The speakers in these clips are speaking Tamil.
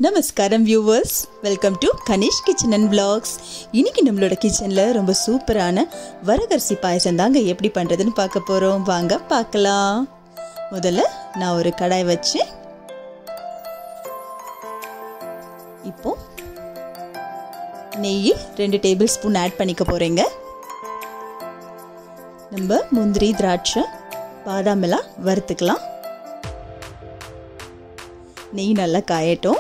நமஸ்காரம் viewers welcome to Kanish kitchen and vlogs இன்னைக்கு நம்மளோட கிச்சனில் ரொம்ப சூப்பரான வரகரிசி பாயசம் தாங்க எப்படி பண்ணுறதுன்னு பார்க்க போகிறோம் வாங்க பார்க்கலாம் முதல்ல நான் ஒரு கடாய் வச்சு இப்போ நெய் ரெண்டு டேபிள் ஸ்பூன் ஆட் பண்ணிக்க போகிறேங்க நம்ம முந்திரி திராட்சை பாதாம் எல்லாம் வறுத்துக்கலாம் நெய் நல்லா காயட்டும்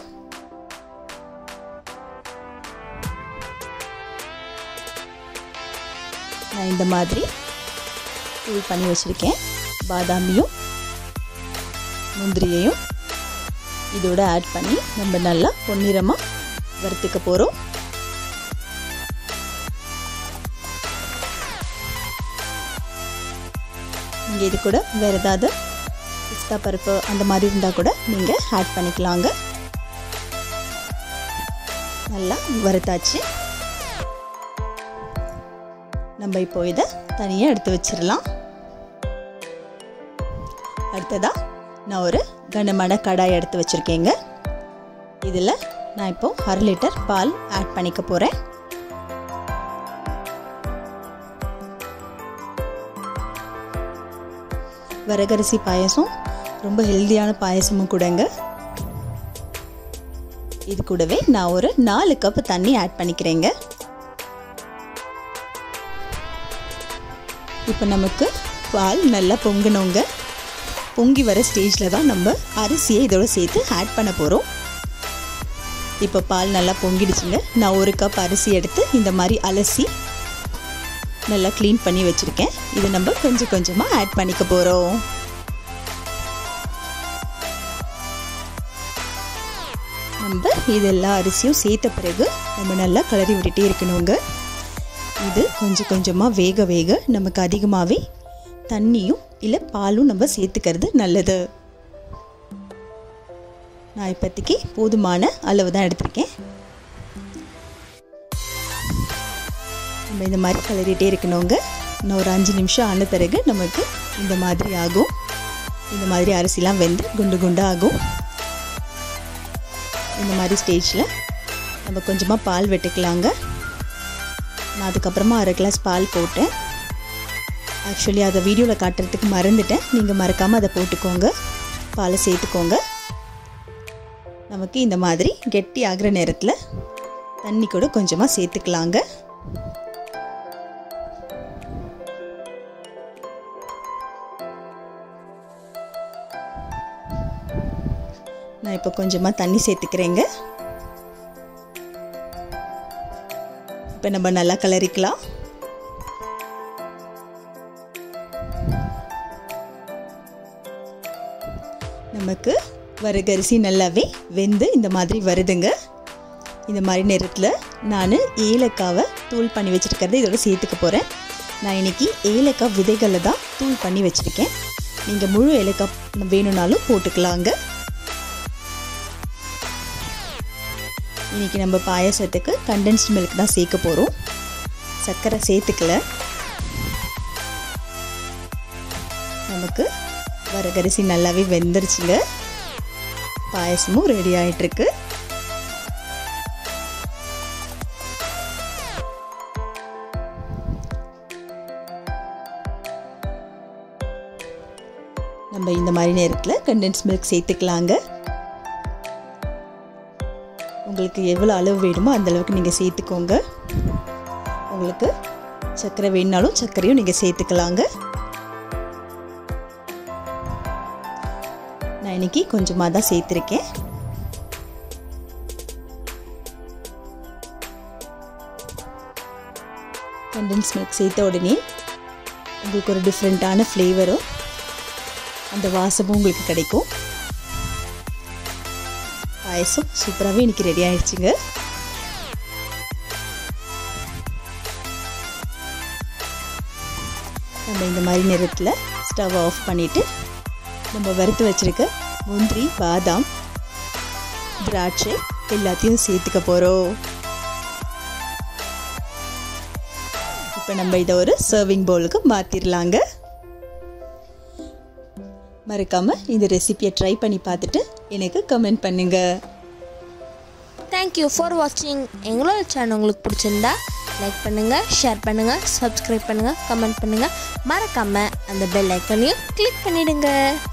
நான் இந்த மாதிரி தூள் பண்ணி வச்சுருக்கேன் பாதாமியும் முந்திரியையும் இதோட ஆட் பண்ணி நம்ம நல்லா பொன்னிறமாக வறுத்துக்க போகிறோம் நீங்கள் இது கூட வேறு ஏதாவது பிஸ்தா பருப்பு அந்த மாதிரி இருந்தால் கூட நீங்கள் ஆட் பண்ணிக்கலாங்க நல்லா வறுத்தாச்சு நம்ம இப்போ இதை தனியாக எடுத்து வச்சிடலாம் அடுத்ததாக நான் ஒரு கனமான கடாய் எடுத்து வச்சுருக்கேங்க இதில் நான் இப்போது அரை லிட்டர் பால் ஆட் பண்ணிக்க போகிறேன் வரகரிசி பாயசம் ரொம்ப ஹெல்த்தியான பாயசமும் கூடங்க இது கூடவே நான் ஒரு நாலு கப் தண்ணி ஆட் பண்ணிக்கிறேங்க இப்போ நமக்கு பால் நல்லா பொங்கணுங்க பொங்கி வர ஸ்டேஜில் தான் நம்ம அரிசியை இதோட சேர்த்து ஆட் பண்ண போகிறோம் இப்போ பால் நல்லா பொங்கிடுச்சுங்க நான் ஒரு கப் அரிசி எடுத்து இந்த மாதிரி அலசி நல்லா க்ளீன் பண்ணி வச்சுருக்கேன் இது நம்ம கொஞ்சம் கொஞ்சமாக ஆட் பண்ணிக்க போகிறோம் நம்ம இதெல்லாம் அரிசியும் சேர்த்த பிறகு நம்ம நல்லா கிளறி விட்டுட்டே இருக்கணுங்க இது கொஞ்சம் கொஞ்சமாக வேக வேக நமக்கு அதிகமாகவே தண்ணியும் இல்லை பாலும் நம்ம சேர்த்துக்கிறது நல்லது நான் இப்போதைக்கு போதுமான அளவு தான் எடுத்திருக்கேன் நம்ம இந்த மாதிரி கிளறிட்டே இருக்கணுங்க இன்னும் ஒரு அஞ்சு நிமிஷம் ஆன பிறகு நமக்கு இந்த மாதிரி ஆகும் இந்த மாதிரி அரிசிலாம் வெந்து குண்டு குண்டு ஆகும் இந்த மாதிரி ஸ்டேஜில் நம்ம கொஞ்சமாக பால் வெட்டுக்கலாங்க நான் அதுக்கப்புறமா அரை கிளாஸ் பால் போட்டேன் ஆக்சுவலி அதை வீடியோவில் காட்டுறதுக்கு மறந்துட்டேன் நீங்கள் மறக்காமல் அதை போட்டுக்கோங்க பாலை சேர்த்துக்கோங்க நமக்கு இந்த மாதிரி கெட்டி ஆகிற நேரத்தில் தண்ணி கூட கொஞ்சமாக சேர்த்துக்கலாங்க நான் இப்போ கொஞ்சமாக தண்ணி சேர்த்துக்கிறேங்க இப்போ நம்ம நல்லா கலரிக்கலாம் நமக்கு வரகரிசி நல்லாவே வெந்து இந்த மாதிரி வருதுங்க இந்த மாதிரி நேரத்தில் நான் ஏலக்காவை தூள் பண்ணி வச்சுருக்கிறத இதோட சேர்த்துக்க போகிறேன் நான் இன்றைக்கி ஏலக்காய் விதைகளை தான் தூள் பண்ணி வச்சுருக்கேன் நீங்கள் முழு ஏலக்காய் வேணும்னாலும் போட்டுக்கலாங்க இன்றைக்கி நம்ம பாயசத்துக்கு கண்டென்ஸ்ட் மில்க் தான் சேர்க்க போகிறோம் சர்க்கரை சேர்த்துக்கல நமக்கு வரகரிசி நல்லாவே வெந்துருச்சுங்க பாயசமும் ரெடி ஆகிட்டுருக்கு நம்ம இந்த மாதிரி நேரத்தில் கண்டென்ஸ் மில்க் சேர்த்துக்கலாங்க உங்களுக்கு எவ்வளோ அளவு வேணுமோ அந்த அளவுக்கு நீங்கள் சேர்த்துக்கோங்க உங்களுக்கு சர்க்கரை வேணுனாலும் சர்க்கரையும் நீங்கள் சேர்த்துக்கலாங்க நான் இன்னைக்கு கொஞ்சமாக தான் சேர்த்துருக்கேன் கண்டென்ஸ் மில்க் சேர்த்த உடனே உங்களுக்கு ஒரு டிஃப்ரெண்ட்டான ஃப்ளேவரும் அந்த வாசமும் உங்களுக்கு கிடைக்கும் பாயசம் சூப்பராகவே இன்னைக்கு ரெடி ஆயிடுச்சுங்க நம்ம இந்த மாதிரி நேரத்தில் ஸ்டவ் ஆஃப் பண்ணிவிட்டு நம்ம வறுத்து வச்சுருக்க முந்திரி பாதாம் திராட்சை எல்லாத்தையும் சேர்த்துக்க போகிறோம் இப்போ நம்ம இதை ஒரு சர்விங் பவுலுக்கு மாற்றிடலாங்க மறக்காமல் இந்த ரெசிபியை ட்ரை பண்ணி பார்த்துட்டு எனக்கு கமெண்ட் பண்ணுங்கள் தேங்க்யூ ஃபார் வாட்சிங் எங்களோட சேனல் உங்களுக்கு பிடிச்சிருந்தா லைக் பண்ணுங்கள் ஷேர் பண்ணுங்கள் சப்ஸ்கிரைப் பண்ணுங்கள் கமெண்ட் பண்ணுங்கள் மறக்காமல் அந்த பெல் ஐக்கனையும் கிளிக் பண்ணிடுங்க